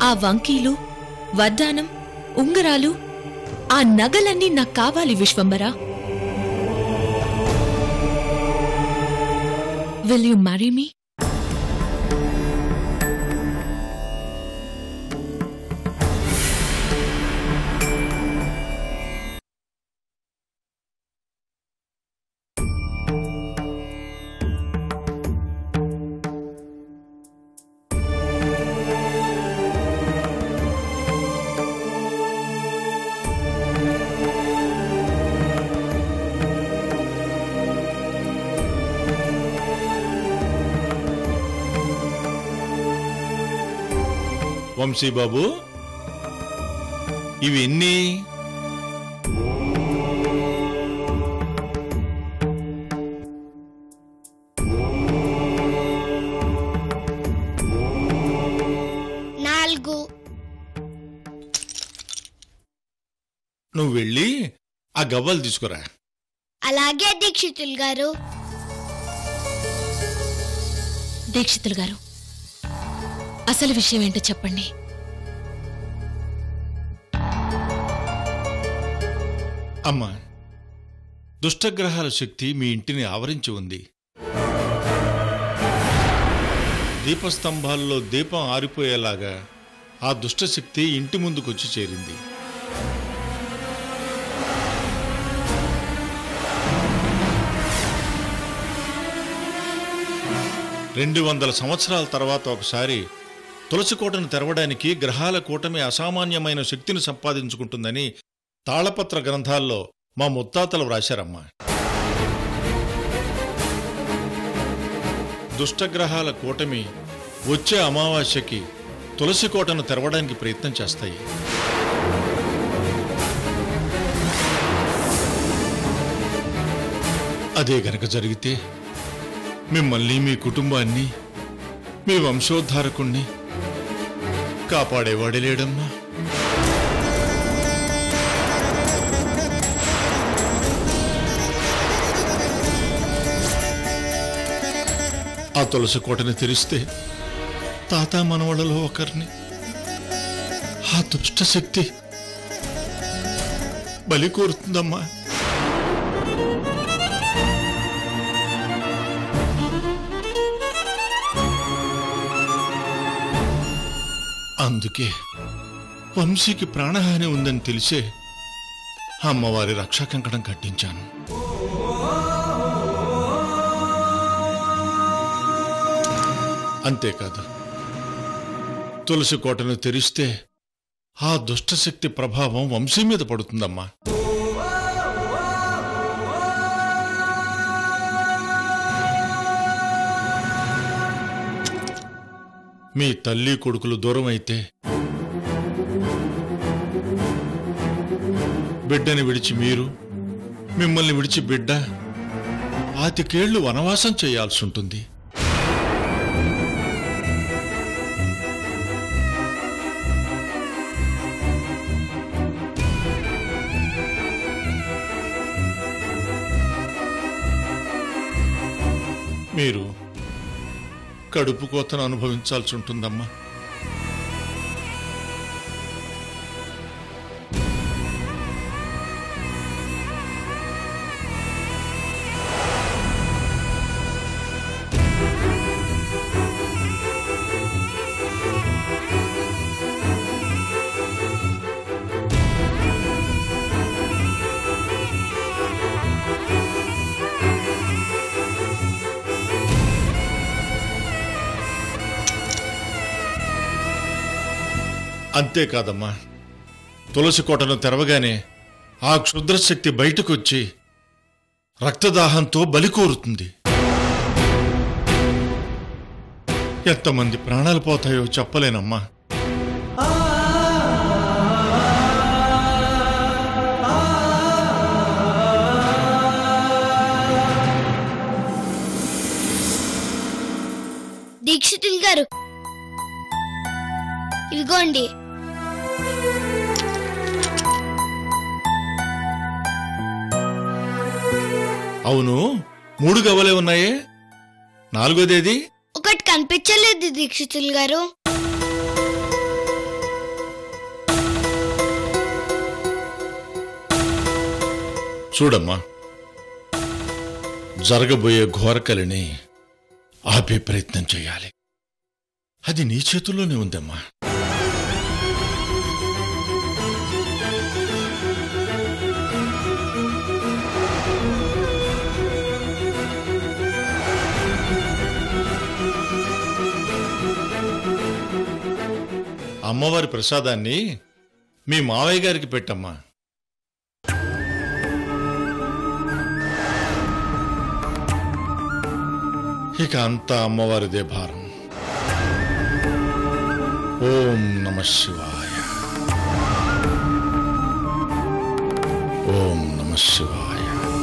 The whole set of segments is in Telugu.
ఆ వంకీలు వడ్డానం ఉంగరాలు ఆ నగలన్నీ నాకు కావాలి Vishwambhara will you marry me Vamsibabu ఇవి ఎన్ని నాలుగు నువ్వు వెళ్ళి ఆ గవ్వలు తీసుకురా అలాగే దీక్షితులు గారు దీక్షితులు గారు అసలు విషయం ఏంటో చెప్పండి అమ్మా దుష్టగ్రహాల శక్తి మీ ఇంటిని ఆవరించి ఉంది దీపస్తంభాల్లో దీపం ఆరిపోయేలాగా ఆ దుష్టశక్తి ఇంటి ముందుకొచ్చి చేరింది రెండు వందల సంవత్సరాల తర్వాత ఒకసారి తులసి కోటను తెరవడానికి గ్రహాల కూటమి అసామాన్యమైన శక్తిని సంపాదించుకుంటుందని తాళపత్ర గ్రంథాల్లో మా ముత్తాతలు వ్రాశారమ్మా దుష్టగ్రహాల కూటమి వచ్చే అమావాస్యకి తులసి కోటను తెరవడానికి ప్రయత్నం చేస్తాయి అదే గనక జరిగితే మిమ్మల్ని మీ కుటుంబాన్ని మీ వంశోద్ధారకుణ్ణి కాపాడేవాడే లేడమ్మా ఆ తులసి కోటని తెరిస్తే తాత మనవళ్ళలో ఒకరిని ఆ దుష్ట శక్తి బలి కోరుతుందమ్మా అందుకే వంశీకి ప్రాణహాని ఉందని తెలిసే అమ్మవారి రక్షాకంకణం కట్టించాను అంతేకాదు తులసి కోటను తెరిస్తే ఆ దుష్టశక్తి ప్రభావం వంశీ మీద పడుతుందమ్మా మీ తల్లి కొడుకులు దూరం అయితే బిడ్డని విడిచి మీరు మిమ్మల్ని విడిచి బిడ్డ పాతికేళ్లు వనవాసం చేయాల్సి ఉంటుంది మీరు కడుపు కోతను అనుభవించాల్సి ఉంటుందమ్మా అంతేకాదమ్మా తులసి కోటను తెరవగానే ఆ క్షుద్రశక్తి బయటకొచ్చి రక్తదాహంతో బలి కోరుతుంది ఎంతమంది ప్రాణాలు పోతాయో చెప్పలేనమ్మా దీక్షితులు గారు ఇదిగోండి అవును మూడు గవ్వలే ఉన్నాయే నాలుగోదేది ఒకటి కనిపించలేదు దీక్షితులు గారు చూడమ్మా జరగబోయే ఘోరకలిని ఆపే ప్రయత్నం చేయాలి అది నీ చేతుల్లోనే ఉందమ్మా అమ్మవారి ప్రసాదాన్ని మీ మావయ్య గారికి పెట్టమ్మా ఇక అంతా అమ్మవారిదే భారం ఓం నమ శివాయ ఓం నమ శివాయ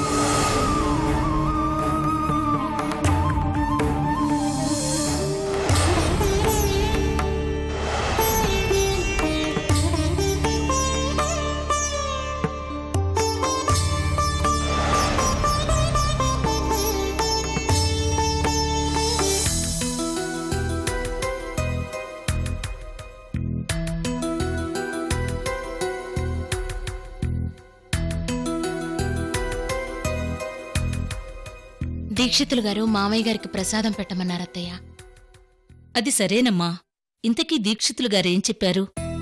దీక్షితులు గారు మామయ్య గారికి ప్రసాదం పెట్టమన్నారు అత్తయ్య అది సరేనమ్మా ఇంతకీ దీక్షితులు గారేం చెప్పారు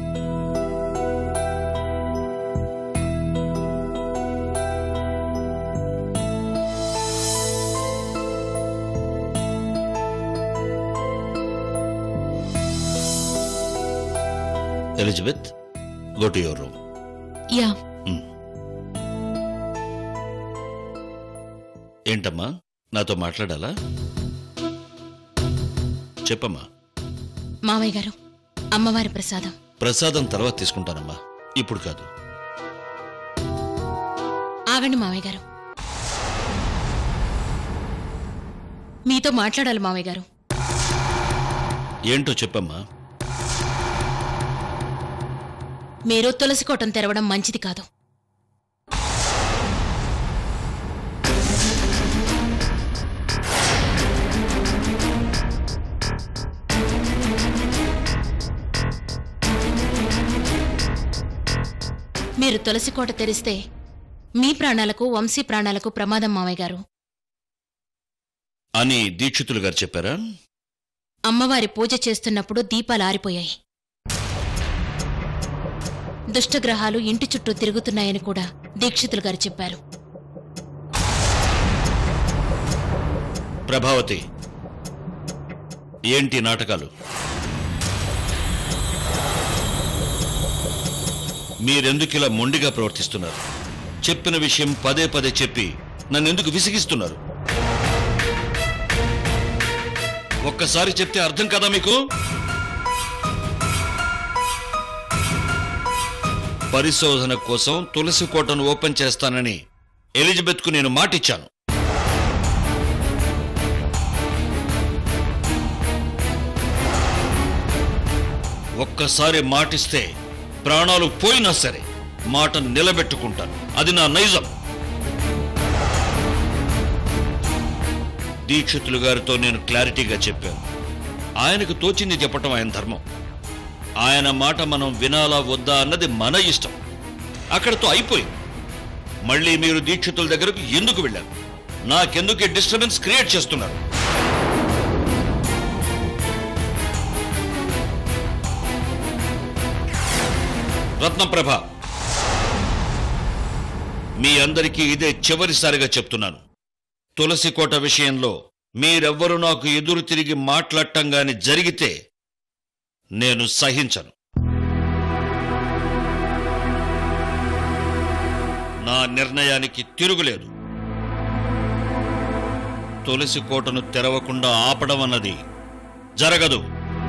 Elizabeth go to your room yeah ఏంటమ్మా నాతో మాట్లాడాలా చెప్పమ్మా మామయ్య గారు అమ్మవారి ప్రసాదం ప్రసాదం తర్వాత తీసుకుంటానమ్మా ఇప్పుడు కాదు ఆగండి మామయ్య గారు మీతో మాట్లాడాలి మామయ్య గారు ఏంటో చెప్పమ్మా మీరు తులసి కోటం తెరవడం మంచిది కాదు మీరు తులసి కోట తెరిస్తే మీ ప్రాణాలకు వంశీ ప్రాణాలకు ప్రమాదం మామయ్య గారు అని దీక్షితులు గారు చెప్పారా అమ్మవారి పూజ చేస్తున్నప్పుడు దీపాలు ఆరిపోయాయి దుష్టగ్రహాలు ఇంటి చుట్టూ తిరుగుతున్నాయని కూడా దీక్షితులు గారు చెప్పారు ప్రభావతి ఏంటి నాటకాలు మీరెందుకిలా మొండిగా ప్రవర్తిస్తున్నారు చెప్పిన విషయం పదే పదే చెప్పి నన్నెందుకు విసిగిస్తున్నారు ఒక్కసారి చెప్తే అర్థం కదా మీకు పరిశోధన కోసం తులసి కోటను ఓపెన్ చేస్తానని ఎలిజబెత్కు నేను మాటిచ్చాను ఒక్కసారి మాటిస్తే ప్రాణాలు పోయినా సరే మాట నిలబెట్టుకుంటాను అది నా నైజం దీక్షితులు గారితో నేను క్లారిటీగా చెప్పాను ఆయనకు తోచింది చెప్పటం ఆయన ధర్మం ఆయన మాట మనం వినాలా వద్దా అన్నది మన ఇష్టం అక్కడితో అయిపోయింది మళ్ళీ మీరు దీక్షితుల దగ్గరకు ఎందుకు వెళ్ళారు నాకెందుకు ఈ డిస్టర్బెన్స్ క్రియేట్ చేస్తున్నారు రత్నప్రభ మీ అందరికీ ఇదే చివరిసారిగా చెప్తున్నాను తులసి కోట విషయంలో మీరెవ్వరూ నాకు ఎదురు తిరిగి మాట్లాడటం గాని జరిగితే నేను సహించను నా నిర్ణయానికి తిరుగులేదు తులసి కోటను తెరవకుండా ఆపడం అన్నది జరగదు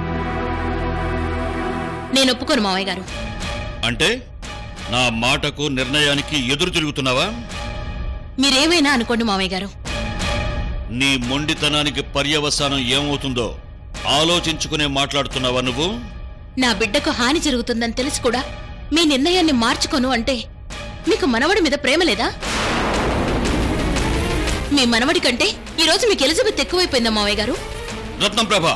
నేను ఒప్పుకోను మావయ్య గారు అంటే నా మాటకు నిర్ణయానికి ఎదురు తిరుగుతున్నావా మీరేమైనా అనుకోండి మావయ్య గారు నీ మొండితనానికి పర్యవసానం ఏమవుతుందో ఆలోచించుకునే మాట్లాడుతున్నావా నువ్వు నా బిడ్డకు హాని జరుగుతుందని తెలిసి కూడా మీ నిర్ణయాన్ని మార్చుకోను అంటే మీకు మనవడి మీద ప్రేమ లేదా మీ మనవడి కంటే ఈరోజు మీకు ఎలిజబెత్ ఎక్కువైపోయిందా మావయ్య గారు రత్నం ప్రభ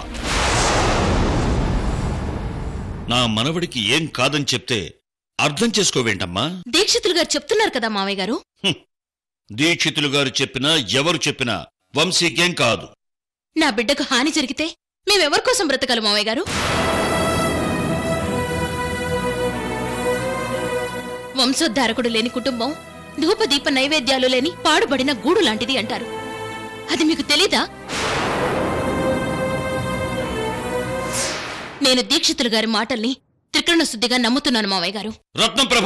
నా మనవడికి ఏం కాదని చెప్తే అర్థం చేసుకోవేంటమ్మా దీక్షితులు గారు చెప్తున్నారు కదా మావయ్య గారు హ్మ్. దీక్షితులు గారు చెప్పినా ఎవరు చెప్పినా వంశీకేం కాదు నా బిడ్డకు హాని జరిగితే మేమెవరి కోసం బ్రతకలం మావయ్య గారు వంశోద్ధారకుడు లేని కుటుంబం ధూపదీప నైవేద్యాలు లేని పాడుబడిన గూడు లాంటిది అంటారు అది మీకు తెలీదా నేను దీక్షితులు గారి మాటల్ని త్రికరణ శుద్ధిగా నమ్ముతున్నాను మావయ్య గారు రత్నప్రభ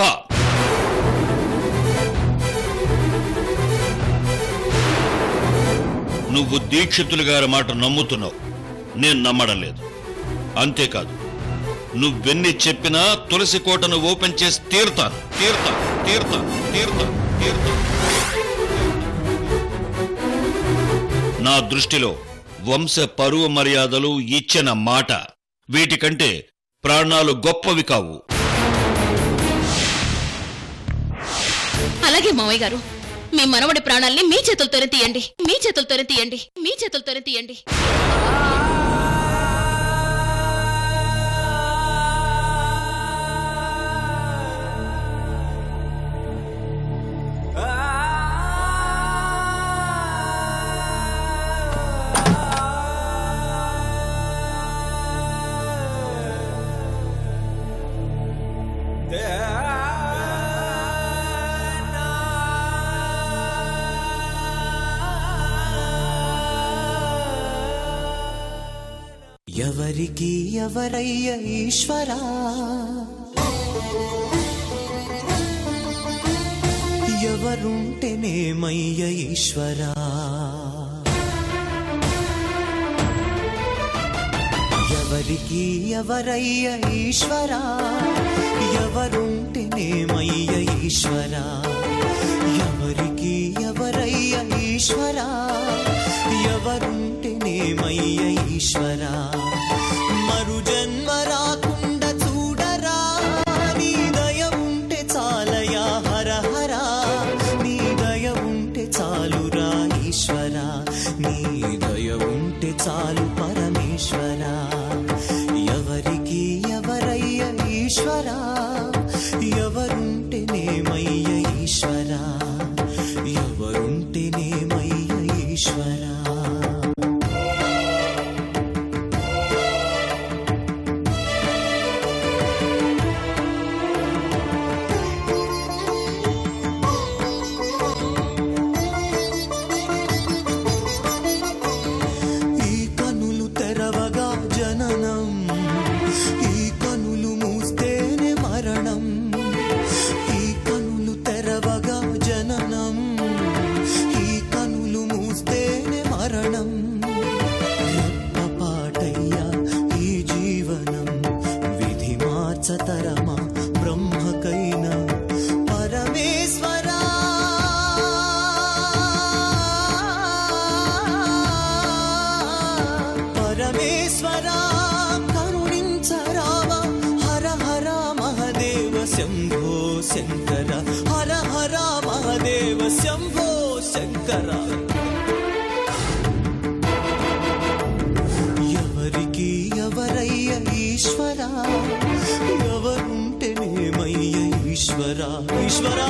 నువ్వు దీక్షితులు గారి మాట నమ్ముతున్నావు నేను నమ్మడం లేదు అంతేకాదు నువ్వెన్ని చెప్పినా తులసి కోటను ఓపెన్ చేసి తీరుతాను తీరుతాను తీరుతాను తీరుతాను తీరుతాను నా దృష్టిలో వంశ పరువు మర్యాదలు ఇచ్చిన మాట వీటికంటే ప్రాణాలు గొప్పవి కావు అలాగే మావయ్య గారు మీ మనవడి ప్రాణాల్ని మీ చేతులతోనే తీయండి మీ చేతులతోనే తీయండి మీ చేతులతోనే తీయండి ఎవరికి ఎవరయ్య ఈశ్వరా ఎవరుంటేనేమయ్య ఈశ్వరా ఎవరికి ఎవరయ్య ఈశ్వరా ఎవరుంటేనేమయ్య ఈశ్వరా ఎవరికి ఎవరయ్య ఈశ్వరా ఎవరుంటేనేమయ్య ఈశ్వరా మరు జన్మ రాకుండా చూడరా నీ దయ ఉంటే చాలయా హర హర నీ దయ ఉంటే చాలురా ఈశ్వరా నీ దయ ఉంటే చాలు పరమేశ్వరా ఎవరికి ఎవరయ్య ఈశ్వరా ఎవరుంటేనేమయ్య ఈశ్వరా ఎవరుంటేనేమయ్య ఈశ్వరా ఈ కనులు తెరవగా జననం ఈ కనులు మూస్తేనే మరణం ఈ కనులు తెరవగా జననం ఈ కనులు మూస్తేనే మరణం పాటయ్యా ఈ జీవనం విధి మార్చతరమా బ్రహ్మకైనా పరమేశ్వరా పరమేశ్వరా కరుణించరావా హర హర మహదేవ శంభో శంకర హర హర మహదేవ శంభో శంకర ఎవరికి ఎవరయ్య ఈశ్వరా ఎవరుంటేనేమయ్య ఈశ్వరా ఈశ్వరా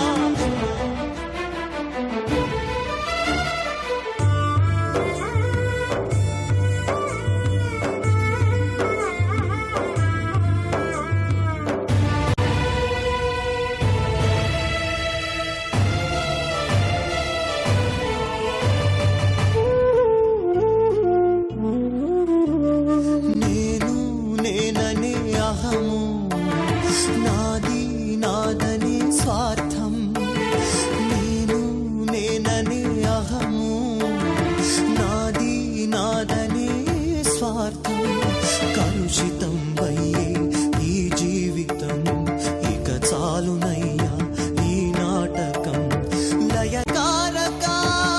నేను నేననే అహము నాది నాదనే స్వార్థం నేను నేననే అహము నాది నాదనే స్వార్థం కలుషితం వయ్యే ఈ జీవితం ఇక చాలునయ్యా ఈ నాటకం లయకారకా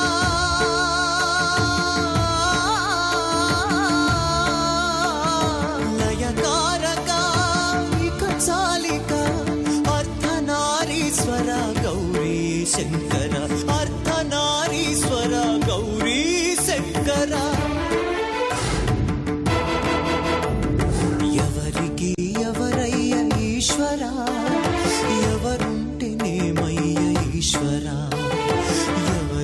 లయకారకా ఇక చాలిక అర్ధనారీశ్వర గౌరీ శంకర అర్ధనారీశ్వర గౌరీ శంకర ఎవరికి ఎవరయ్య ఈశ్వరా ఎవరుంటేనేమయ్య ఈశ్వరా ఎవరు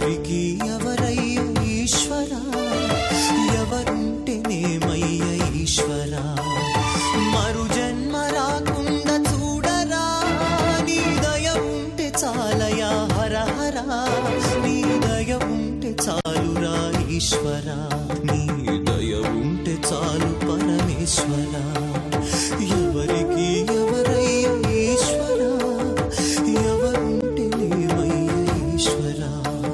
ఈశ్వర నీ దయ ఉంటే చాలు పరమేశ్వర ఎవరికి ఎవరయ్య ఈశ్వర ఎవరుంటేనేమయ్య ఈశ్వర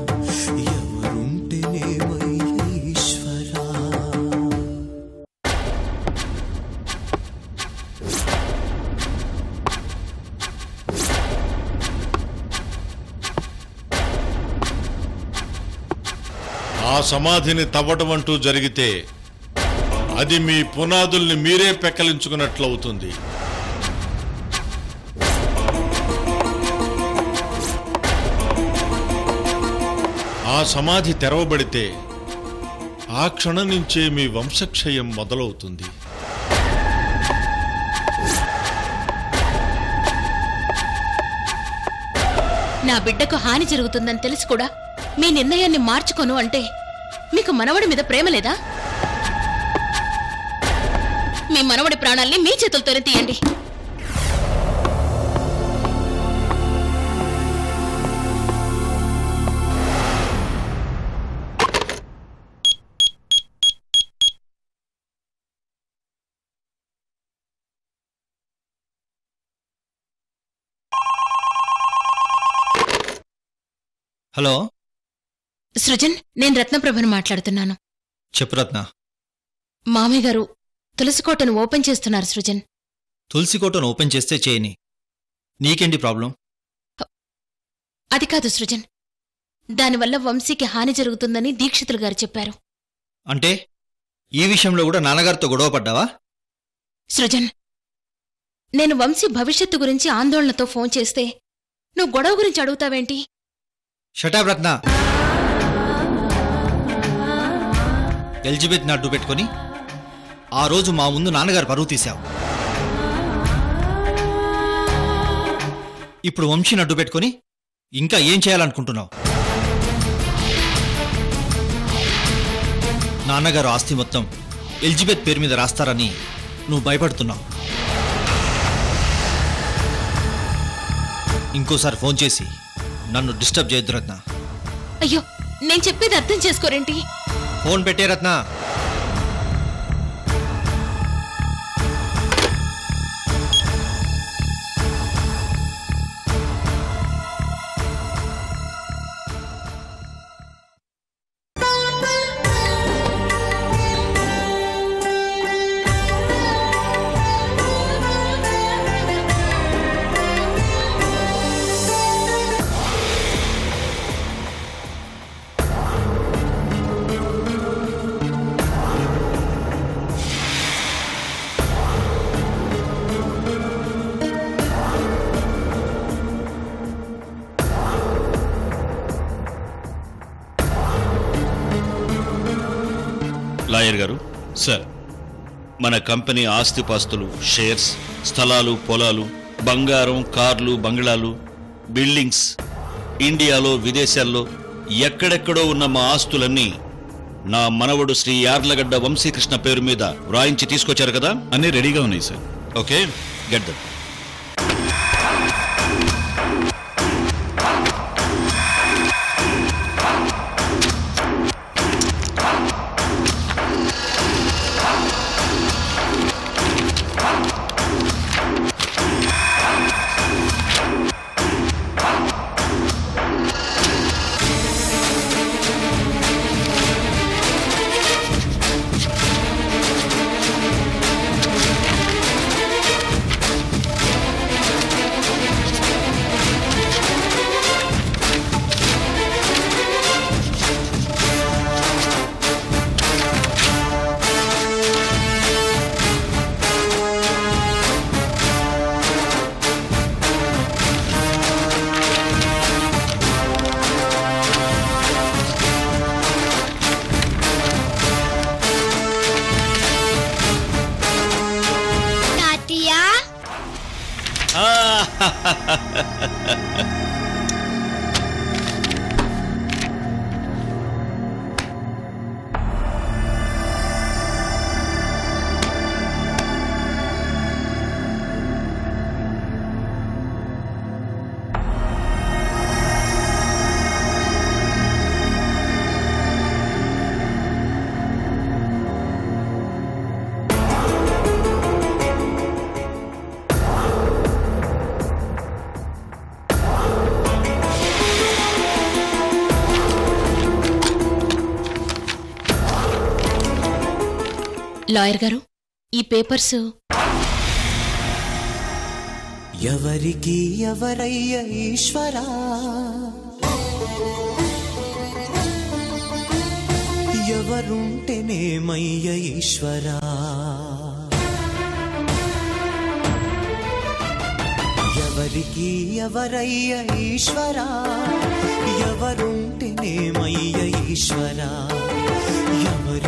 ఎవరుంటేనేమయ్య ఈశ్వర ఆ సమాధిని తవ్వడం అంటూ జరిగితే అది మీ పునాదుల్ని మీరే పెక్కలించుకున్నట్లవుతుంది ఆ సమాధి తెరవబడితే ఆ క్షణం నుంచే మీ వంశక్షయం మొదలవుతుంది నా బిడ్డకు హాని జరుగుతుందని తెలిసి కూడా మీ నిర్ణయాన్ని మార్చుకోను అంటే మీకు మనవడి మీద ప్రేమ లేదా మీ మనవడి ప్రాణాల్ని మీ చేతులతోనే తీయండి హలో సృజన్ నేను రత్నప్రభను మాట్లాడుతున్నాను చెప్పు రత్న మామయ్య గారు తులసికోటను ఓపెన్ చేస్తున్నారు సృజన్ తులసి కోటను ఓపెన్ చేస్తే చేయని నీకేంటి ప్రాబ్లం అది కాదు సృజన్ దానివల్ల వంశీకి హాని జరుగుతుందని దీక్షితులు గారు చెప్పారు అంటే ఈ విషయంలో కూడా నాన్నగారితో గొడవ పడ్డావా సృజన్ నేను వంశీ భవిష్యత్తు గురించి ఆందోళనతో ఫోన్ చేస్తే నువ్వు గొడవ గురించి అడుగుతావేంటి షటాబ్ రత్న ఎలిజబెత్ అడ్డు పెట్టుకొని ఆ రోజు మా ముందు నాన్నగారు పరువు తీశావు ఇప్పుడు వంశీని అడ్డు పెట్టుకొని ఇంకా ఏం చేయాలనుకుంటున్నావు నాన్నగారు ఆస్తి మొత్తం ఎలిజబెత్ పేరు మీద రాస్తారని నువ్వు భయపడుతున్నావు ఇంకోసారి ఫోన్ చేసి నన్ను డిస్టర్బ్ చేయొద్దు రత్న అయ్యో నేను చెప్పేది అర్థం చేసుకోరేంటి ఫోన్ పెట్టే రత్న లాయర్ గారు సార్ మన కంపెనీ ఆస్తిపాస్తులు షేర్స్ స్థలాలు పొలాలు బంగారం కార్లు బంగ్లాలు బిల్డింగ్స్ ఇండియాలో విదేశాల్లో ఎక్కడెక్కడో ఉన్న మా ఆస్తులన్నీ నా మనవడు శ్రీ యార్లగడ్డ వంశీకృష్ణ పేరు మీద వ్రాయించి తీసుకొచ్చారు కదా అన్నీ రెడీగా ఉన్నాయి సార్ ఓకే గెట్ దట్ తాతయ్య లాయర్ గారు ఈ పేపర్స్ ఎవరికి ఎవరయ్య ఈశ్వరా ఎవరుంటేనేమయ్య ఈశ్వరా ఎవరికి ఎవరయ్య ఈశ్వరా ఎవరుంటేనేమయ్య ఈశ్వరా ఎవరి